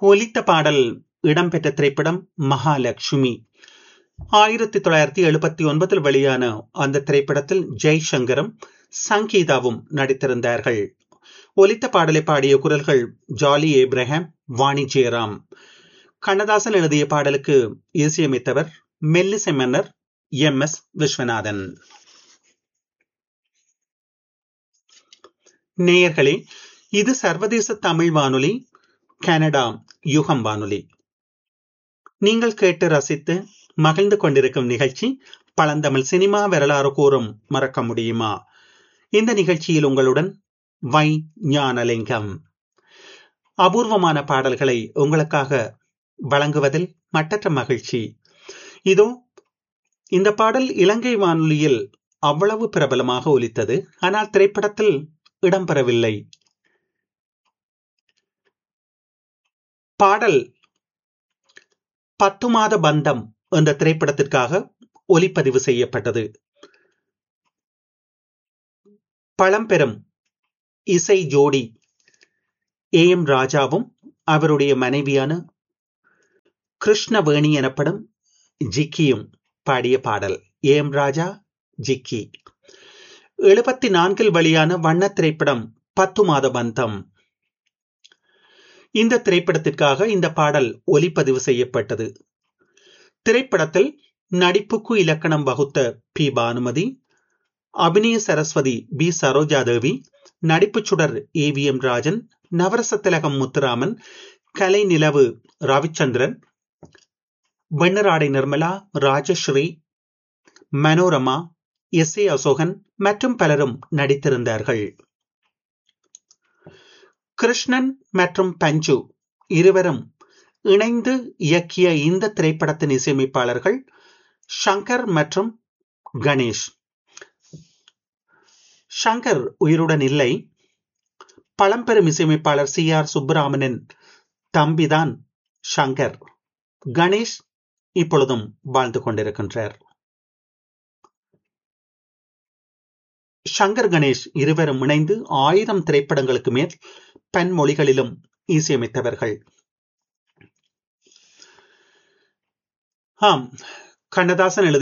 ஒலித்த பாடல் இடம்பெற்ற திரைப்படம் மகாலட்சுமி ஆயிரத்தி தொள்ளாயிரத்தி எழுபத்தி ஒன்பதில் வெளியான அந்த திரைப்படத்தில் ஜெய்சங்கரும் சங்கீதாவும் நடித்திருந்தார்கள் ஒலித்த பாடலை பாடிய குரல்கள் ஜாலி ஏப்ரஹாம் வாணி ஜெயராம் கண்ணதாசன் எழுதிய பாடலுக்கு இசையமைத்தவர் மெல்லிசை மன்னர் எம் எஸ் விஸ்வநாதன் நேயர்களே இது சர்வதேச தமிழ் வானொலி கனடா யுகம் வானொலி நீங்கள் கேட்டு ரசித்து மகிழ்ந்து கொண்டிருக்கும் நிகழ்ச்சி பழந்தமிழ் சினிமா வரலாறு கூறும் மறக்க முடியுமா இந்த நிகழ்ச்சியில் உங்களுடன் வை ஞானலிங்கம் அபூர்வமான பாடல்களை உங்களுக்காக வழங்குவதில் மட்டற்ற மகிழ்ச்சி இதோ இந்த பாடல் இலங்கை வானொலியில் அவ்வளவு பிரபலமாக ஒலித்தது ஆனால் திரைப்படத்தில் இடம்பெறவில்லை பாடல் பத்து மாத பந்தம் என்ற திரைப்படத்திற்காக ஒலிப்பதிவு செய்யப்பட்டது பழம்பெரும் இசை ஜோடி ஏ எம் ராஜாவும் அவருடைய மனைவியான கிருஷ்ணவேணி எனப்படும் ஜிக்கியும் பாடிய பாடல் ஏ எம் ராஜா ஜிக்கி எழுபத்தி நான்கில் வெளியான வண்ண திரைப்படம் பத்து மாத பந்தம் இந்த திரைப்படத்திற்காக இந்த பாடல் ஒலிப்பதிவு செய்யப்பட்டது திரைப்படத்தில் நடிப்புக்கு இலக்கணம் வகுத்த பி பானுமதி அபிநய சரஸ்வதி பி சரோஜாதேவி நடிப்பு சுடர் ஏ வி எம் ராஜன் நவரச திலகம் முத்துராமன் கலை நிலவு ரவிச்சந்திரன் வெண்ணராடை நிர்மலா ராஜஸ்ரீ மனோரமா எஸ் ஏ அசோகன் மற்றும் பலரும் நடித்திருந்தார்கள் கிருஷ்ணன் மற்றும் பஞ்சு இருவரும் இணைந்து இயக்கிய இந்த திரைப்படத்தின் இசையமைப்பாளர்கள் ஷங்கர் மற்றும் கணேஷ் ஷங்கர் உயிருடன் இல்லை பழம்பெரும் இசையமைப்பாளர் சி ஆர் சுப்பராமனின் தம்பிதான் ஷங்கர் கணேஷ் இப்பொழுதும் வாழ்ந்து கொண்டிருக்கின்றார் ஷங்கர் கணேஷ் இருவரும் இணைந்து ஆயிரம் திரைப்படங்களுக்கு மேல் பன்மொழிகளிலும் இசையமைத்தவர்கள் ஆம் கண்ணதாசன் எழுதி